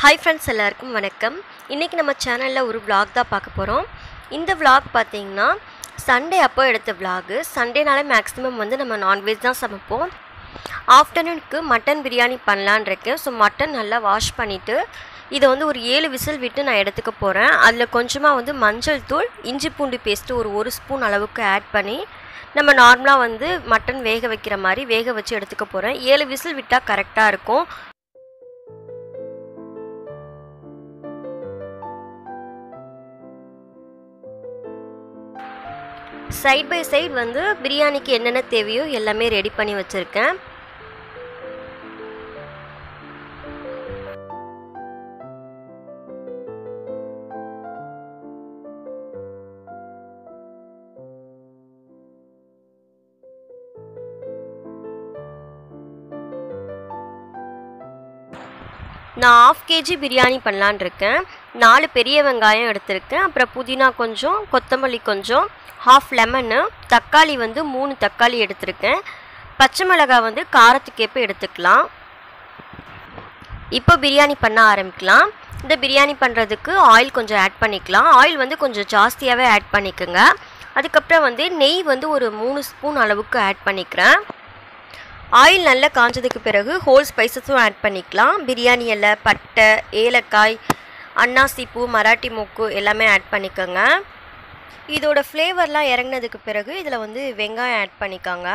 hi friends எல்லாருக்கும் வணக்கம் இன்றைக்கி நம்ம சேனலில் ஒரு vlog தான் பார்க்க போகிறோம் இந்த vlog பார்த்தீங்கன்னா சண்டே அப்போ எடுத்த vlog சண்டேனாலே மேக்ஸிமம் வந்து நம்ம நான்வெஜ் தான் சமைப்போம் ஆஃப்டர்நூனுக்கு மட்டன் பிரியாணி பண்ணலான் இருக்கேன் ஸோ மட்டன் நல்லா வாஷ் பண்ணிவிட்டு இதை வந்து ஒரு ஏழு விசில் விட்டு நான் எடுத்துக்க போகிறேன் அதில் கொஞ்சமாக வந்து மஞ்சள் தூள் இஞ்சி பூண்டு பேஸ்ட்டு ஒரு ஒரு ஸ்பூன் அளவுக்கு ஆட் பண்ணி நம்ம நார்மலாக வந்து மட்டன் வேக வைக்கிற மாதிரி வேக வச்சு எடுத்துக்க போகிறேன் ஏழு விசில் விட்டால் கரெக்டாக இருக்கும் சைட் பை சைடு வந்து பிரியாணிக்கு என்னென்ன தேவையோ எல்லாமே ரெடி பண்ணி வச்சுருக்கேன் நான் ஆஃப் கேஜி பிரியாணி பண்ணலான் இருக்கேன் நாலு பெரிய வெங்காயம் எடுத்திருக்கேன் அப்புறம் புதினா கொஞ்சம் கொத்தமல்லி கொஞ்சம் ஹாஃப் லெமனு தக்காளி வந்து மூணு தக்காளி எடுத்திருக்கேன் பச்சை மிளகாய் வந்து காரத்துக்கேற்ப எடுத்துக்கலாம் இப்போ பிரியாணி பண்ண ஆரம்பிக்கலாம் இந்த பிரியாணி பண்ணுறதுக்கு ஆயில் கொஞ்சம் ஆட் பண்ணிக்கலாம் ஆயில் வந்து கொஞ்சம் ஜாஸ்தியாகவே ஆட் பண்ணிக்கோங்க அதுக்கப்புறம் வந்து நெய் வந்து ஒரு மூணு ஸ்பூன் அளவுக்கு ஆட் பண்ணிக்கிறேன் ஆயில் நல்லா காஞ்சதுக்கு பிறகு ஹோல் ஸ்பைசஸும் ஆட் பண்ணிக்கலாம் பிரியாணி இலை பட்டை ஏலக்காய் அன்னாசி பூ மராட்டி மூக்கு எல்லாமே ஆட் பண்ணிக்கோங்க இதோட ஃப்ளேவர்லாம் இறங்கினதுக்கு பிறகு இதில் வந்து வெங்காயம் ஆட் பண்ணிக்கோங்க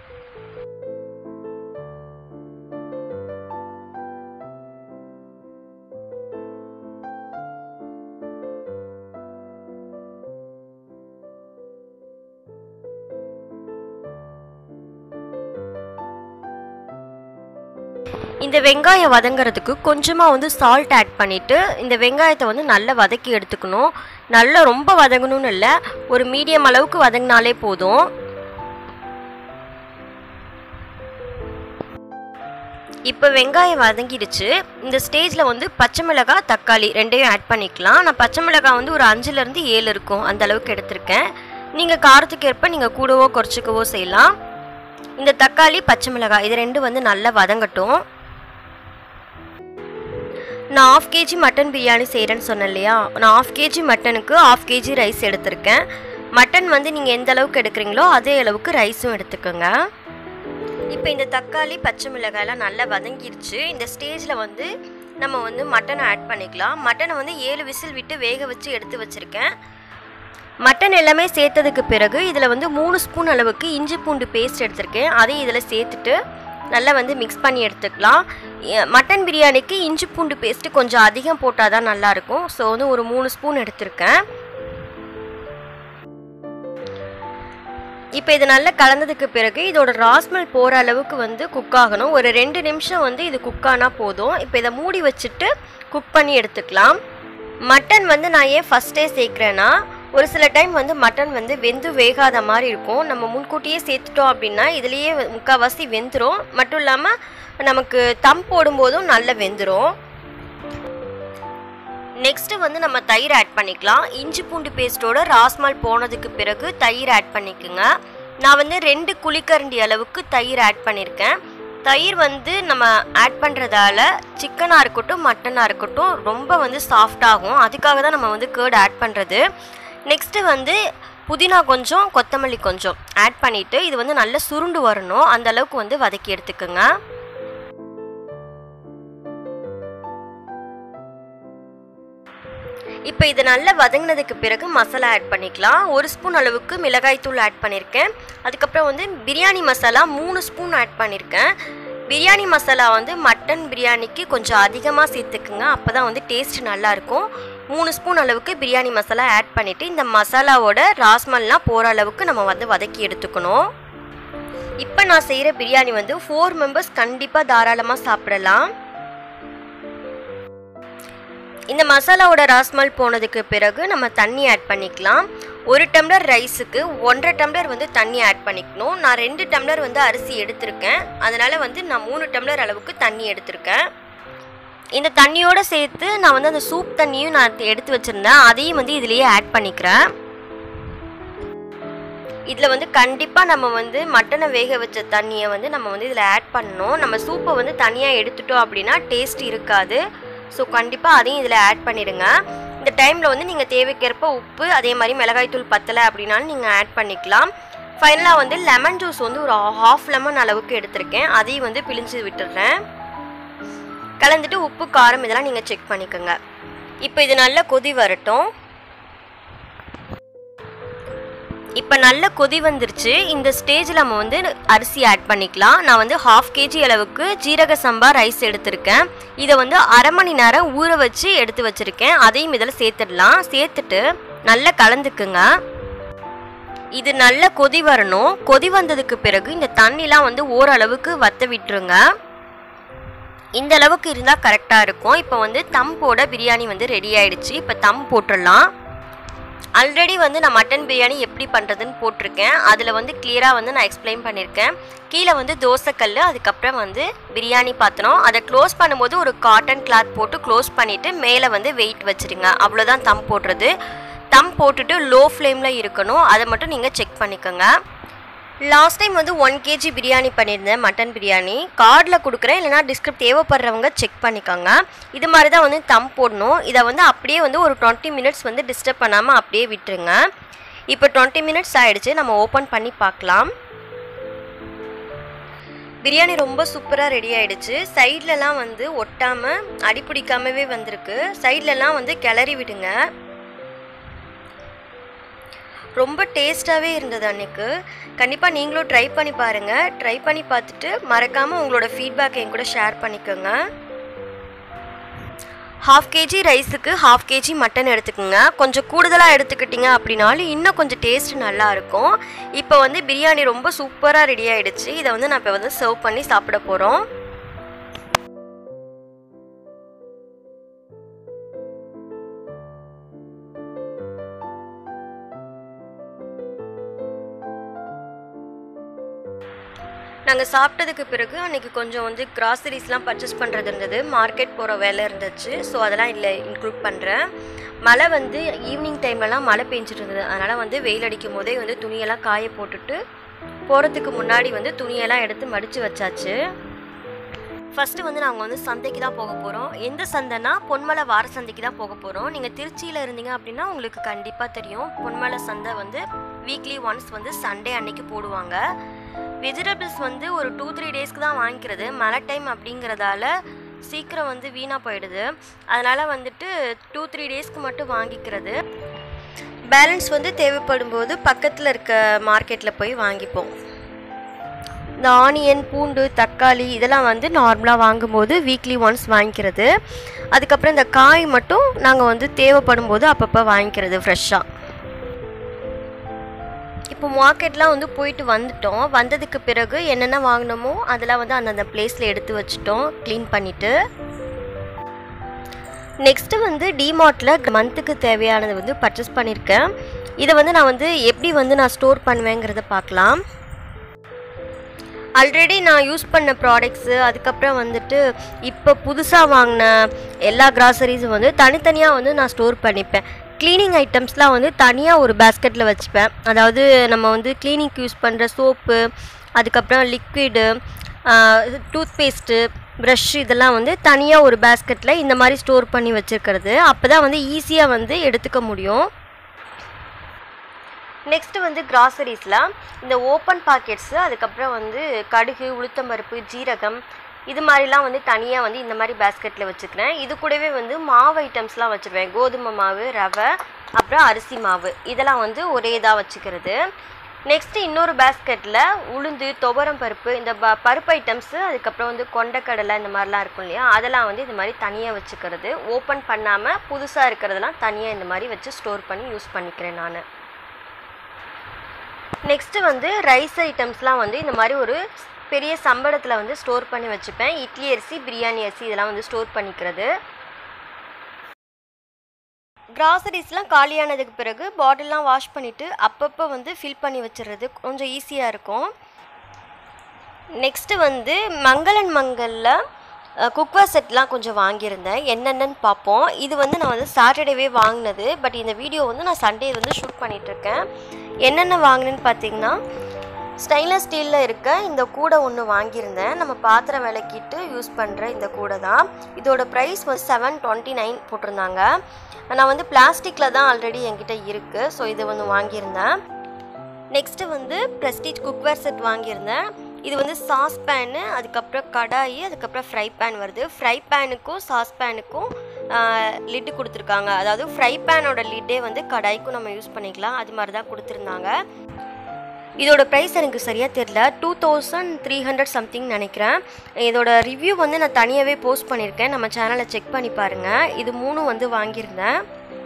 இந்த வெங்காயம் வதங்கிறதுக்கு கொஞ்சமாக வந்து சால்ட் ஆட் பண்ணிவிட்டு இந்த வெங்காயத்தை வந்து நல்லா வதக்கி எடுத்துக்கணும் நல்லா ரொம்ப வதங்கணும்னு இல்லை ஒரு மீடியம் அளவுக்கு வதங்கினாலே போதும் இப்போ வெங்காயம் வதங்கிடுச்சு இந்த ஸ்டேஜில் வந்து பச்சை மிளகாய் தக்காளி ரெண்டையும் ஆட் பண்ணிக்கலாம் நான் பச்சை மிளகாய் வந்து ஒரு அஞ்சுலேருந்து ஏழு இருக்கும் அந்த அளவுக்கு எடுத்திருக்கேன் நீங்கள் காரத்துக்கு ஏற்ப நீங்கள் கூடவோ குறைச்சிக்கவோ செய்யலாம் இந்த தக்காளி பச்சை மிளகாய் இது ரெண்டும் வந்து நல்லா வதங்கட்டும் நான் ஆஃப் கேஜி மட்டன் பிரியாணி செய்கிறேன்னு சொன்னேன் இல்லையா நான் ஆஃப் கேஜி மட்டனுக்கு ஆஃப் கேஜி ரைஸ் எடுத்திருக்கேன் மட்டன் வந்து நீங்கள் எந்த அளவுக்கு எடுக்கிறீங்களோ அதே அளவுக்கு ரைஸும் எடுத்துக்கோங்க இப்போ இந்த தக்காளி பச்சை மிளகாயெல்லாம் நல்லா வதங்கிருச்சு இந்த ஸ்டேஜில் வந்து நம்ம வந்து மட்டனை ஆட் பண்ணிக்கலாம் மட்டனை வந்து ஏழு விசில் விட்டு வேக வச்சு எடுத்து வச்சுருக்கேன் மட்டன் எல்லாமே சேர்த்ததுக்கு பிறகு இதில் வந்து மூணு ஸ்பூன் அளவுக்கு இஞ்சி பூண்டு பேஸ்ட் எடுத்திருக்கேன் அதையும் இதில் சேர்த்துட்டு நல்லா வந்து மிக்ஸ் பண்ணி எடுத்துக்கலாம் எ- மட்டன் பிரியாணிக்கு இஞ்சி பூண்டு பேஸ்ட்டு கொஞ்சம் அதிகம் போட்டால் தான் நல்லாயிருக்கும் ஸோ வந்து ஒரு மூணு ஸ்பூன் எடுத்திருக்கேன் இப்போ இது நல்லா கலந்ததுக்கு பிறகு இதோட ராஸ்மல் போகிற அளவுக்கு வந்து குக் ஆகணும் ஒரு ரெண்டு நிமிஷம் வந்து இது குக் ஆனால் போதும் இப்போ இதை மூடி வச்சுட்டு குக் பண்ணி எடுத்துக்கலாம் மட்டன் வந்து நான் ஏன் ஃபஸ்ட்டே சேர்க்குறேன்னா ஒரு சில டைம் வந்து மட்டன் வந்து வெந்து வேகாத மாதிரி இருக்கும் நம்ம முன்கூட்டியே சேர்த்துட்டோம் அப்படின்னா இதுலேயே முக்கால்வாசி வெந்துடும் மட்டும் இல்லாமல் நமக்கு தம் போடும்போதும் நல்லா வெந்துடும் நெக்ஸ்ட்டு வந்து நம்ம தயிர் ஆட் பண்ணிக்கலாம் இஞ்சி பூண்டு பேஸ்ட்டோட ராஸ்மால் போனதுக்கு பிறகு தயிர் ஆட் பண்ணிக்கோங்க நான் வந்து ரெண்டு குழிக்கரண்டி அளவுக்கு தயிர் ஆட் பண்ணியிருக்கேன் தயிர் வந்து நம்ம ஆட் பண்ணுறதால சிக்கனாக இருக்கட்டும் மட்டனாக இருக்கட்டும் ரொம்ப வந்து சாஃப்டாகும் அதுக்காக தான் நம்ம வந்து கேர்ட் ஆட் பண்ணுறது நெக்ஸ்ட்டு வந்து புதினா கொஞ்சம் கொத்தமல்லி கொஞ்சம் ஆட் பண்ணிவிட்டு இது வந்து நல்லா சுருண்டு வரணும் அந்த அளவுக்கு வந்து வதக்கி எடுத்துக்கோங்க இப்போ இது நல்லா வதங்கினதுக்கு பிறகு மசாலா ஆட் பண்ணிக்கலாம் ஒரு ஸ்பூன் அளவுக்கு மிளகாய்த்தூள் ஆட் பண்ணியிருக்கேன் அதுக்கப்புறம் வந்து பிரியாணி மசாலா மூணு ஸ்பூன் ஆட் பண்ணியிருக்கேன் பிரியாணி மசாலா வந்து மட்டன் பிரியாணிக்கு கொஞ்சம் அதிகமாக சேர்த்துக்குங்க அப்போ தான் வந்து டேஸ்ட் நல்லாயிருக்கும் மூணு ஸ்பூன் அளவுக்கு பிரியாணி மசாலா ஆட் பண்ணிவிட்டு இந்த மசாலாவோட ராஸ்மல்லாம் போகிற அளவுக்கு நம்ம வந்து வதக்கி எடுத்துக்கணும் இப்போ நான் செய்கிற பிரியாணி வந்து ஃபோர் மெம்பர்ஸ் கண்டிப்பாக தாராளமாக சாப்பிடலாம் இந்த மசாலாவோட ராஸ்மல் போனதுக்கு பிறகு நம்ம தண்ணி ஆட் பண்ணிக்கலாம் ஒரு டம்ளர் ரைஸுக்கு ஒன்றரை டம்ளர் வந்து தண்ணி ஆட் பண்ணிக்கணும் நான் ரெண்டு டம்ளர் வந்து அரிசி எடுத்திருக்கேன் அதனால் வந்து நான் மூணு டம்ளர் அளவுக்கு தண்ணி எடுத்திருக்கேன் இந்த தண்ணியோடு சேர்த்து நான் வந்து அந்த சூப் தண்ணியும் நான் எடுத்து வச்சுருந்தேன் அதையும் வந்து இதுலேயே ஆட் பண்ணிக்கிறேன் இதில் வந்து கண்டிப்பாக நம்ம வந்து மட்டனை வேக வச்ச தண்ணியை வந்து நம்ம வந்து இதில் ஆட் பண்ணணும் நம்ம சூப்பை வந்து தனியாக எடுத்துட்டோம் அப்படின்னா டேஸ்ட் இருக்காது ஸோ கண்டிப்பாக அதையும் இதில் ஆட் பண்ணிடுங்க இந்த டைமில் வந்து நீங்கள் தேவைக்கேற்ப உப்பு அதே மாதிரி மிளகாய்த்தூள் பத்தலை அப்படின்னாலும் நீங்கள் ஆட் பண்ணிக்கலாம் ஃபைனலாக வந்து லெமன் ஜூஸ் வந்து ஒரு ஹாஃப் லெமன் அளவுக்கு எடுத்திருக்கேன் அதையும் வந்து பிழிஞ்சு விட்டுடுறேன் கலந்துட்டு உப்பு காரம் இதெல்லாம் நீங்கள் செக் பண்ணிக்கோங்க இப்போ இது நல்லா கொதி வரட்டும் இப்போ நல்ல கொதி வந்துருச்சு இந்த ஸ்டேஜில் நம்ம வந்து அரிசி ஆட் பண்ணிக்கலாம் நான் வந்து ஹாஃப் கேஜி அளவுக்கு ஜீரக சம்பா ரைஸ் எடுத்திருக்கேன் இதை வந்து அரை மணி நேரம் ஊற வச்சு எடுத்து வச்சுருக்கேன் அதையும் இதில் சேர்த்துடலாம் சேர்த்துட்டு நல்லா கலந்துக்குங்க இது நல்ல கொதி வரணும் கொதி வந்ததுக்கு பிறகு இந்த தண்ணிலாம் வந்து ஓரளவுக்கு வத்த விட்டுருங்க இந்த அளவுக்கு இருந்தால் கரெக்டாக இருக்கும் இப்போ வந்து தம்போட பிரியாணி வந்து ரெடி ஆயிடுச்சு இப்போ தம் போட்டுடலாம் ஆல்ரெடி வந்து நான் மட்டன் பிரியாணி எப்படி பண்ணுறதுன்னு போட்டிருக்கேன் அதில் வந்து கிளியராக வந்து நான் எக்ஸ்பிளைன் பண்ணியிருக்கேன் கீழே வந்து தோசைக்கல் அதுக்கப்புறம் வந்து பிரியாணி பாத்திரம் அதை க்ளோஸ் பண்ணும்போது ஒரு காட்டன் கிளாத் போட்டு க்ளோஸ் பண்ணிவிட்டு மேலே வந்து வெயிட் வச்சுருங்க அவ்வளோதான் தம் போடுறது தம் போட்டுட்டு லோ ஃப்ளேமில் இருக்கணும் அதை மட்டும் நீங்கள் செக் பண்ணிக்கோங்க லாஸ்ட் டைம் வந்து ஒன் கேஜி பிரியாணி பண்ணியிருந்தேன் மட்டன் பிரியாணி கார்டில் கொடுக்குறேன் இல்லைனா டிஸ்கிரிப்ட் தேவைப்படுறவங்க செக் பண்ணிக்கோங்க இது மாதிரி தான் வந்து தம் போடணும் இதை வந்து அப்படியே வந்து ஒரு டுவெண்ட்டி மினிட்ஸ் வந்து டிஸ்டர்ப் பண்ணாமல் அப்படியே விட்டுருங்க இப்போ டுவெண்ட்டி மினிட்ஸ் ஆகிடுச்சு நம்ம ஓப்பன் பண்ணி பார்க்கலாம் பிரியாணி ரொம்ப சூப்பராக ரெடி ஆயிடுச்சு சைட்லலாம் வந்து ஒட்டாமல் அடிப்பிடிக்காமவே வந்திருக்கு சைட்லலாம் வந்து கிளறி விடுங்க ரொம்ப டேஸ்ட்டாகவே இருந்தது அன்னைக்கு கண்டிப்பாக நீங்களும் ட்ரை பண்ணி பாருங்கள் ட்ரை பண்ணி பார்த்துட்டு மறக்காமல் உங்களோட ஃபீட்பேக் என் கூட ஷேர் பண்ணிக்கோங்க ஹாஃப் கேஜி ரைஸுக்கு ஹாஃப் கேஜி மட்டன் எடுத்துக்கோங்க கொஞ்சம் கூடுதலாக எடுத்துக்கிட்டிங்க அப்படின்னாலும் இன்னும் கொஞ்சம் டேஸ்ட் நல்லா இருக்கும் இப்போ வந்து பிரியாணி ரொம்ப சூப்பராக ரெடி ஆயிடுச்சு இதை வந்து நான் இப்போ வந்து சர்வ் பண்ணி சாப்பிட போகிறோம் நாங்கள் சாப்பிட்டதுக்கு பிறகு அன்றைக்கி கொஞ்சம் வந்து கிராசரிஸ்லாம் பர்ச்சேஸ் பண்ணுறது இருந்தது மார்க்கெட் போகிற வேலை இருந்துச்சு ஸோ அதெல்லாம் இல்லை இன்க்ளூட் பண்ணுறேன் மழை வந்து ஈவினிங் டைம்லலாம் மழை பெஞ்சிட்டு இருந்தது அதனால் வந்து வெயில் அடிக்கும் போதே வந்து துணியெல்லாம் காய போட்டுட்டு போகிறதுக்கு முன்னாடி வந்து துணியெல்லாம் எடுத்து மடித்து வச்சாச்சு ஃபஸ்ட்டு வந்து நாங்கள் வந்து சந்தைக்கு தான் போக போகிறோம் எந்த சந்தைனா பொன்மலை வார சந்தைக்கு தான் போக போகிறோம் நீங்கள் திருச்சியில் இருந்தீங்க அப்படின்னா உங்களுக்கு கண்டிப்பாக தெரியும் பொன்மலை சந்தை வந்து வீக்லி ஒன்ஸ் வந்து சண்டே அன்னைக்கு போடுவாங்க வெஜிடபிள்ஸ் வந்து ஒரு டூ த்ரீ டேஸ்க்கு தான் வாங்கிக்கிறது மழை டைம் அப்படிங்கிறதால சீக்கிரம் வந்து வீணாக போயிடுது அதனால் வந்துட்டு டூ த்ரீ டேஸ்க்கு மட்டும் வாங்கிக்கிறது பேலன்ஸ் வந்து தேவைப்படும் போது பக்கத்தில் இருக்க மார்க்கெட்டில் போய் வாங்கிப்போம் இந்த ஆனியன் பூண்டு தக்காளி இதெல்லாம் வந்து நார்மலாக வாங்கும்போது வீக்லி ஒன்ஸ் வாங்கிக்கிறது அதுக்கப்புறம் இந்த காய் மட்டும் நாங்கள் வந்து தேவைப்படும் போது அப்பப்போ வாங்கிக்கிறது ஃப்ரெஷ்ஷாக இப்போ மார்க்கெட்லாம் வந்து போயிட்டு வந்துட்டோம் வந்ததுக்கு பிறகு என்னென்ன வாங்கினோமோ அதெல்லாம் வந்து அந்தந்த பிளேஸில் எடுத்து வச்சுட்டோம் க்ளீன் பண்ணிவிட்டு நெக்ஸ்ட்டு வந்து டிமார்ட்டில் மந்த்துக்கு தேவையானது வந்து பர்ச்சேஸ் பண்ணியிருக்கேன் இதை வந்து நான் வந்து எப்படி வந்து நான் ஸ்டோர் பண்ணுவேங்கிறத பார்க்கலாம் ஆல்ரெடி நான் யூஸ் பண்ண ப்ராடக்ட்ஸு அதுக்கப்புறம் வந்துட்டு இப்போ புதுசாக வாங்கின எல்லா கிராசரிஸும் வந்து தனித்தனியாக வந்து நான் ஸ்டோர் பண்ணிப்பேன் க்ளீனிங் ஐட்டம்ஸ்லாம் வந்து தனியாக ஒரு பேஸ்கெட்டில் வச்சுப்பேன் அதாவது நம்ம வந்து க்ளீனிங்க்கு யூஸ் பண்ணுற சோப்பு அதுக்கப்புறம் லிக்விடு டூத் பேஸ்ட்டு ப்ரஷ் இதெல்லாம் வந்து தனியாக ஒரு பேஸ்கெட்டில் இந்த மாதிரி ஸ்டோர் பண்ணி வச்சுருக்கிறது அப்போ தான் வந்து ஈஸியாக வந்து எடுத்துக்க முடியும் நெக்ஸ்ட்டு வந்து கிராசரிஸில் இந்த ஓப்பன் பாக்கெட்ஸு அதுக்கப்புறம் வந்து கடுகு உளுத்தம்பருப்பு ஜீரகம் இது மாதிரிலாம் வந்து தனியாக வந்து இந்த மாதிரி பேஸ்கெட்டில் வச்சுக்கிறேன் இது கூடவே வந்து மாவு ஐட்டம்ஸ்லாம் வச்சுருவேன் கோதுமை மாவு ரவை அப்புறம் அரிசி மாவு இதெல்லாம் வந்து ஒரே இதாக வச்சுக்கிறது நெக்ஸ்ட்டு இன்னொரு பேஸ்கெட்டில் உளுந்து துவரம் பருப்பு இந்த ப பருப்பு ஐட்டம்ஸு அதுக்கப்புறம் வந்து கொண்டக்கடலை இந்த மாதிரிலாம் இருக்கும் இல்லையா அதெல்லாம் வந்து இந்த மாதிரி தனியாக வச்சுக்கிறது ஓப்பன் பண்ணாமல் புதுசாக இருக்கிறதெல்லாம் தனியாக இந்த மாதிரி வச்சு ஸ்டோர் பண்ணி யூஸ் பண்ணிக்கிறேன் நான் நெக்ஸ்ட்டு வந்து ரைஸ் ஐட்டம்ஸ்லாம் வந்து இந்த மாதிரி ஒரு பெரிய சம்பளத்தில் வந்து ஸ்டோர் பண்ணி வச்சுப்பேன் இட்லி அரிசி பிரியாணி அரிசி இதெல்லாம் வந்து ஸ்டோர் பண்ணிக்கிறது கிராசரிஸ்லாம் காலியானதுக்கு பிறகு பாட்டில்லாம் வாஷ் பண்ணிவிட்டு அப்பப்போ வந்து ஃபில் பண்ணி வச்சிடுறது கொஞ்சம் ஈஸியாக இருக்கும் நெக்ஸ்ட்டு வந்து மங்களன் மங்கலில் குக்வேர் செட்லாம் கொஞ்சம் வாங்கியிருந்தேன் என்னென்னு பார்ப்போம் இது வந்து நான் வந்து சாட்டர்டேவே வாங்கினது பட் இந்த வீடியோ வந்து நான் சண்டே வந்து ஷூட் பண்ணிகிட்ருக்கேன் என்னென்ன வாங்கினேன்னு பார்த்தீங்கன்னா ஸ்டெயின்லெஸ் ஸ்டீலில் இருக்க இந்த கூடை ஒன்று வாங்கியிருந்தேன் நம்ம பாத்திரம் விளக்கிட்டு யூஸ் பண்ணுற இந்த கூடை தான் இதோட ப்ரைஸ் வந்து செவன் டுவெண்ட்டி நைன் போட்டிருந்தாங்க நான் வந்து பிளாஸ்டிக்கில் தான் ஆல்ரெடி என்கிட்ட இருக்குது ஸோ இது வந்து வாங்கியிருந்தேன் நெக்ஸ்ட்டு வந்து ப்ரெஸ்டீஜ் குக்வேர் செட் வாங்கியிருந்தேன் இது வந்து சாஸ் பேனு அதுக்கப்புறம் கடாயி அதுக்கப்புறம் ஃப்ரை பேன் வருது ஃப்ரை பேனுக்கும் சாஸ் பேனுக்கும் லிட்டு கொடுத்துருக்காங்க அதாவது ஃப்ரை பேனோட லிட்டே வந்து கடாய்க்கும் நம்ம யூஸ் பண்ணிக்கலாம் அது மாதிரி தான் கொடுத்துருந்தாங்க இதோட ப்ரைஸ் எனக்கு சரியாக தெரில two thousand three hundred something நினைக்கிறேன் இதோட ரிவ்யூ வந்து நான் தனியாகவே போஸ்ட் பண்ணியிருக்கேன் நம்ம சேனலை செக் பண்ணி பாருங்கள் இது மூணும் வந்து வாங்கியிருந்தேன்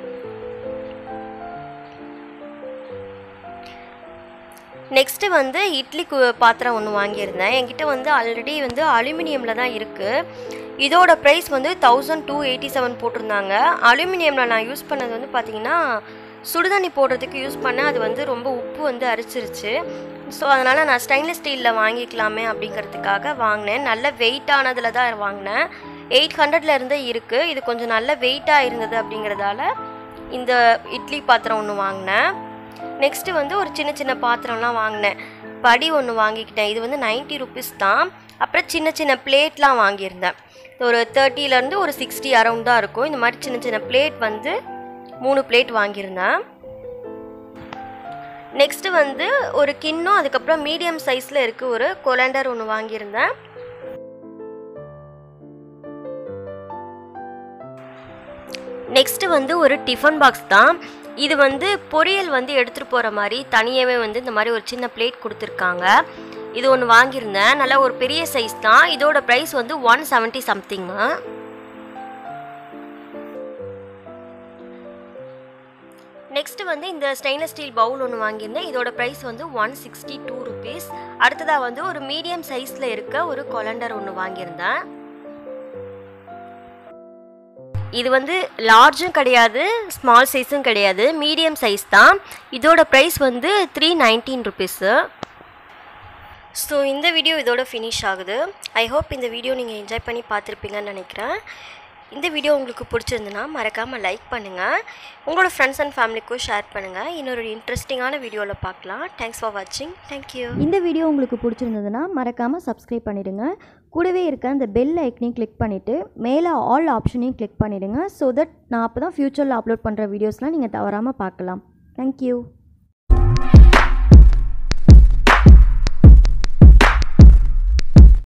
நெக்ஸ்ட்டு வந்து இட்லி கு பாத்திரம் ஒன்று வாங்கியிருந்தேன் என்கிட்ட வந்து ஆல்ரெடி வந்து அலுமினியமில் தான் இருக்குது இதோட ப்ரைஸ் வந்து தௌசண்ட் டூ எயிட்டி செவன் போட்டிருந்தாங்க அலுமினியமில் நான் யூஸ் பண்ணது வந்து பார்த்திங்கன்னா சுடுதண்ணி போடுறதுக்கு யூஸ் பண்ணேன் அது வந்து ரொம்ப உப்பு வந்து அரிச்சிருச்சு ஸோ அதனால் நான் ஸ்டெயின்லெஸ் ஸ்டீலில் வாங்கிக்கலாமே அப்படிங்கிறதுக்காக வாங்கினேன் நல்ல வெயிட்டானதில் தான் வாங்கினேன் எயிட் ஹண்ட்ரட்ல இருந்தே இருக்குது இது கொஞ்சம் நல்ல வெயிட்டாக இருந்தது அப்படிங்கிறதால இந்த இட்லி பாத்திரம் ஒன்று வாங்கினேன் நெக்ஸ்ட்டு வந்து ஒரு சின்ன சின்ன பாத்திரம்லாம் வாங்கினேன் படி ஒன்று வாங்கிக்கிட்டேன் இது வந்து நைன்ட்டி ருபீஸ் தான் அப்புறம் சின்ன சின்ன பிளேட்லாம் வாங்கியிருந்தேன் ஒரு தேர்ட்டிலேருந்து ஒரு சிக்ஸ்டி அரௌண்ட் தான் இருக்கும் இந்த மாதிரி சின்ன சின்ன பிளேட் வந்து மூணு பிளேட் வாங்கியிருந்தேன் நெக்ஸ்ட்டு வந்து ஒரு கிண்ணம் அதுக்கப்புறம் மீடியம் சைஸில் இருக்க ஒரு கொலண்டர் ஒன்று வாங்கியிருந்தேன் நெக்ஸ்ட்டு வந்து ஒரு டிஃபன் பாக்ஸ் தான் இது வந்து பொரியல் வந்து எடுத்துகிட்டு போகிற மாதிரி தனியாகவே வந்து இந்த மாதிரி ஒரு சின்ன பிளேட் கொடுத்துருக்காங்க இது ஒன்று வாங்கியிருந்தேன் நல்லா ஒரு பெரிய சைஸ் தான் இதோட ப்ரைஸ் வந்து ஒன் செவன்ட்டி சம்திங்கு நெக்ஸ்ட் வந்து இந்த ஸ்டெயின்லெஸ் ஸ்டீல் பவுல் ஒன்று வாங்கியிருந்தேன் இதோட ப்ரைஸ் வந்து ஒன் சிக்ஸ்டி டூ ருபீஸ் அடுத்ததாக வந்து ஒரு மீடியம் சைஸில் இருக்க ஒரு கொலண்டர் ஒன்று வாங்கியிருந்தேன் இது வந்து லார்ஜும் கிடையாது ஸ்மால் சைஸும் கிடையாது மீடியம் சைஸ் தான் இதோட ப்ரைஸ் வந்து த்ரீ நைன்டீன் ருபீஸு ஸோ இந்த வீடியோ இதோட ஃபினிஷ் ஆகுது ஐ ஹோப் இந்த வீடியோ நீங்கள் என்ஜாய் பண்ணி பார்த்துருப்பீங்கன்னு நினைக்கிறேன் இந்த வீடியோ உங்களுக்கு பிடிச்சிருந்துன்னா மறக்காமல் லைக் பண்ணுங்கள் உங்களோட ஃப்ரெண்ட்ஸ் அண்ட் ஃபேமிலிக்கும் ஷேர் பண்ணுங்கள் இன்னொரு இன்ட்ரெஸ்டிங்கான வீடியோவில் பார்க்கலாம் தேங்க்ஸ் ஃபார் வாட்சிங் தேங்க்யூ இந்த வீடியோ உங்களுக்கு பிடிச்சிருந்ததுன்னா மறக்காமல் சப்ஸ்கிரைப் பண்ணிடுங்க கூடவே இருக்க அந்த பெல் ஐக்கனையும் கிளிக் பண்ணிவிட்டு மேலே ஆல் ஆப்ஷனையும் கிளிக் பண்ணிவிடுங்க ஸோ தட் நான் அப்போ தான் ஃப்யூச்சரில் அப்லோட் பண்ணுற வீடியோஸ்லாம் நீங்கள் தவறாமல் பார்க்கலாம் தேங்க்யூ